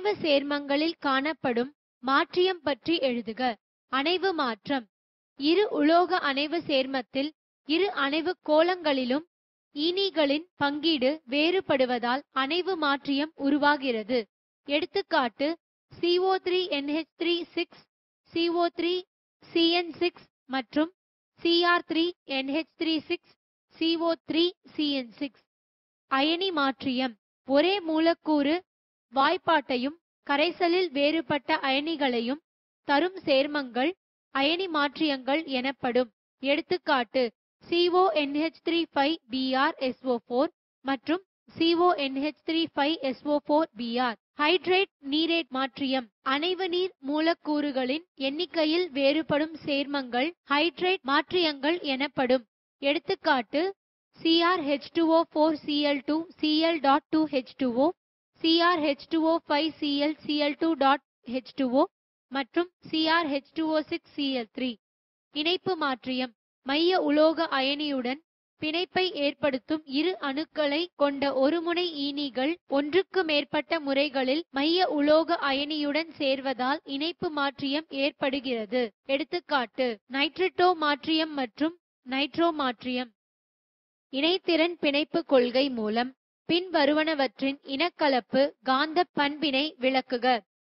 அணைவு சேர்மங்களில் காணப்படும் மாற்றியம் பற்றி எழுதுக அணைவு மாற்றம் இரு உலோக அணைவு சேர்மத்தில் இரு அணைவு கோளங்களிலும் ஈனிகளின் பங்கீடு வேறுபடுவதால் அணைவு மாற்றியம் உருவாகிறது எடுத்துக்காட்டு CO3 NH3 6 CO3 CN6 மற்றும் Cr3 NH3 6 CO3 CN6 அயனி மாற்றியம் ஒரே மூலக்கூறு வாய்ப்பாட்டையும் கரைசலில் வேறுபட்ட அயனிகளையும் தரும் சேர்மங்கள் அயனி மாற்றியங்கள் எனப்படும் எடுத்துக்காட்டு CONH35Br SO4 மற்றும் CONH35SO4Br ஹைட்ரேட் நீரேட் மாற்றியம் அணைவு நீர் மூலக்கூறுகளின் எண்ணிக்கையில் வேறுபடும் சேர்மங்கள் ஹைட்ரேட் மாற்றியங்கள் எனப்படும் எடுத்துக்காட்டு CrH2O4Cl2 Cl.2H2O CrH2O5Cl Cl2.H2O மற்றும் CrH2O6Cl3 இணைப்பு மாற்றியம் மைய உலோக அயனியுடன் பிணைப்பை ஏற்படுத்தும் இரு அணுக்களை கொண்ட ஒருமுனை ஈனிகள் ஒன்றுக்கு மேற்பட்ட முறைகளில் மைய உலோக அயனியுடன் சேர்வதால் இணைப்பு மாற்றியம் ஏற்படுகிறது எடுத்துக்காட்டு நைட்ரிட்டோ மாற்றியம் மற்றும் நைட்ரோ மாற்றியம் இணைத்திறன் பிணைப்பு கொள்கை மூலம் பின்வருவனவற்றின் இனக்கலப்பு காந்த பண்பினை விளக்குக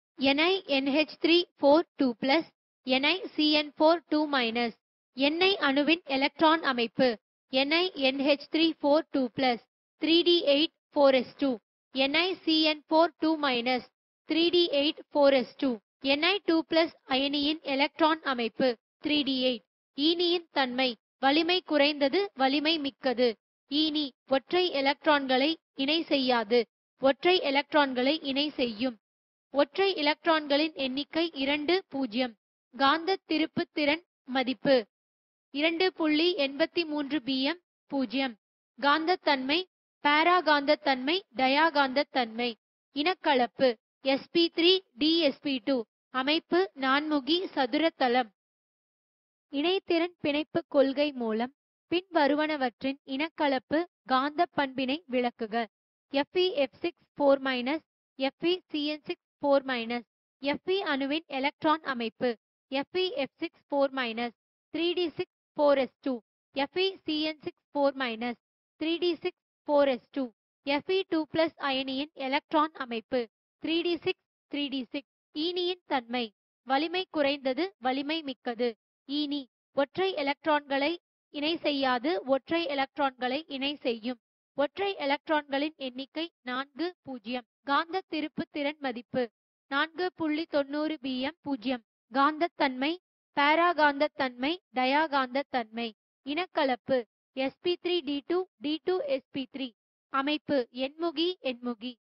NiNH3 4 2 NiCN4 2 எண்ணெய் அணுவின் எலக்ட்ரான் அமைப்பு NiNH3 4 2 3d8 4s2 NiCN4 2 3d8 4s2 Ni2 அயனியின் electron அமைப்பு 3d8 ஈனியின் தன்மை வலிமை குறைந்தது வலிமை மிக்கது ஈனி ஒற்றை எலக்ட்ரான்களை இணை செய்யாது ஒற்றை எலக்ட்ரான்களை இணை செய்யும் ஒற்றை எலக்ட்ரான்களின் எண்ணிக்கை இரண்டு பூஜ்ஜியம் காந்த திருப்பு திறன் மதிப்பு இரண்டு புள்ளி எண்பத்தி மூன்று பிஎம் பூஜ்ஜியம் காந்தத்தன்மை பாராகாந்தத்தன்மை டயாகாந்தத்தன்மை இனக்கலப்பு sp3 த்ரீ dsp2 அமைப்பு நான்முகி சதுரத்தளம் இணைத்திறன் பிணைப்பு கொள்கை மூலம் பின்வருவனவற்றின் இனக்கலப்பு காந்த பண்பினை விளக்குக FeF6 4 FeCN6 4 Fe அணுவின் எலக்ட்ரான் அமைப்பு FeF6 4 3d6 4s2 FeCN6 4 3d6 4s2 Fe2 அயனியின் electron அமைப்பு 3d6 3d6 ஈனியின் தன்மை வலிமை குறைந்தது வலிமை மிக்கது ஈனி ஒற்றை எலக்ட்ரான்களை இணை செய்யாது ஒற்றை எலக்ட்ரான்களை இணை செய்யும் ஒற்றை எலக்ட்ரான்களின் எண்ணிக்கை நான்கு பூஜ்ஜியம் காந்த திருப்பு திறன் மதிப்பு நான்கு புள்ளி தொண்ணூறு பிஎம் பூஜ்ஜியம் காந்தத்தன்மை பாராகாந்தத்தன்மை டயாகாந்தத்தன்மை இனக்கலப்பு sp3 three D two D two sp3 three அமைப்பு எண்முகி எண்முகி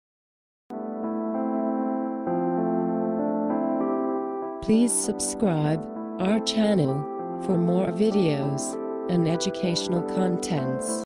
Please subscribe our channel for more videos and educational contents.